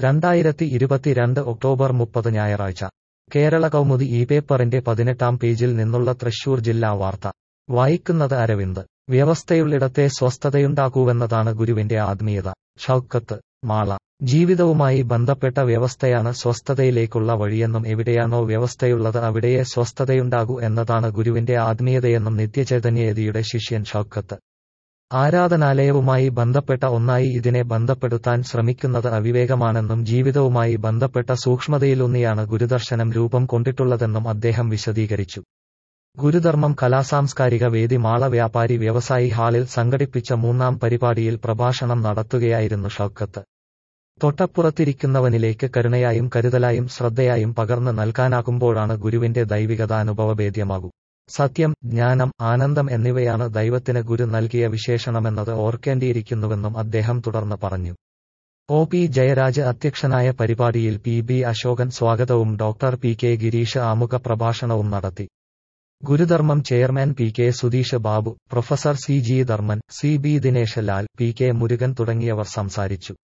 രണ്ടായിരത്തി ഇരുപത്തിരണ്ട് ഒക്ടോബർ മുപ്പത് ഞായറാഴ്ച കേരള കൗമുദി ഈ പേപ്പറിന്റെ പതിനെട്ടാം പേജിൽ നിന്നുള്ള തൃശൂർ ജില്ലാ വാർത്ത വായിക്കുന്നത് അരവിന്ദ് വ്യവസ്ഥയുള്ളിടത്തെ സ്വസ്ഥതയുണ്ടാകൂവെന്നതാണ് ഗുരുവിന്റെ ആത്മീയത ഷൗക്കത്ത് മാള ജീവിതവുമായി ബന്ധപ്പെട്ട വ്യവസ്ഥയാണ് സ്വസ്ഥതയിലേക്കുള്ള വഴിയെന്നും എവിടെയാണോ വ്യവസ്ഥയുള്ളത് അവിടെയേ സ്വസ്ഥതയുണ്ടാകൂ എന്നതാണ് ഗുരുവിന്റെ ആത്മീയതയെന്നും നിത്യചൈതന്യയതിയുടെ ശിഷ്യൻ ഷൗക്കത്ത് ആരാധനാലയവുമായി ബന്ധപ്പെട്ട ഒന്നായി ഇതിനെ ബന്ധപ്പെടുത്താൻ ശ്രമിക്കുന്നത് അവിവേകമാണെന്നും ജീവിതവുമായി ബന്ധപ്പെട്ട സൂക്ഷ്മതയിലൂന്നിയാണ് ഗുരുദർശനം രൂപം കൊണ്ടിട്ടുള്ളതെന്നും അദ്ദേഹം വിശദീകരിച്ചു ഗുരുധർമ്മം കലാസാംസ്കാരിക വേദി മാള വ്യാപാരി വ്യവസായി ഹാളിൽ സംഘടിപ്പിച്ച മൂന്നാം പരിപാടിയിൽ പ്രഭാഷണം നടത്തുകയായിരുന്നു ഷൗക്കത്ത് തൊട്ടപ്പുറത്തിരിക്കുന്നവനിലേക്ക് കരുണയായും കരുതലായും ശ്രദ്ധയായും പകർന്ന് നൽകാനാകുമ്പോഴാണ് ഗുരുവിന്റെ ദൈവികത അനുഭവവേദ്യമാകൂ സത്യം ജ്ഞാനം ആനന്ദം എന്നിവയാണ് ദൈവത്തിന് ഗുരു നൽകിയ വിശേഷണമെന്നത് ഓർക്കേണ്ടിയിരിക്കുന്നുവെന്നും അദ്ദേഹം തുടർന്ന് പറഞ്ഞു ഒ പി ജയരാജ് അധ്യക്ഷനായ പരിപാടിയിൽ പി ബി അശോകൻ സ്വാഗതവും ഡോക്ടർ പി കെ ഗിരീഷ് ആമുഖ പ്രഭാഷണവും നടത്തി Gurudharmam chairman P K Sudheesh Babu professor C G Dharman C B Dinesh Lal P K Murugan തുടങ്ങിയവർ സംസാരിച്ചു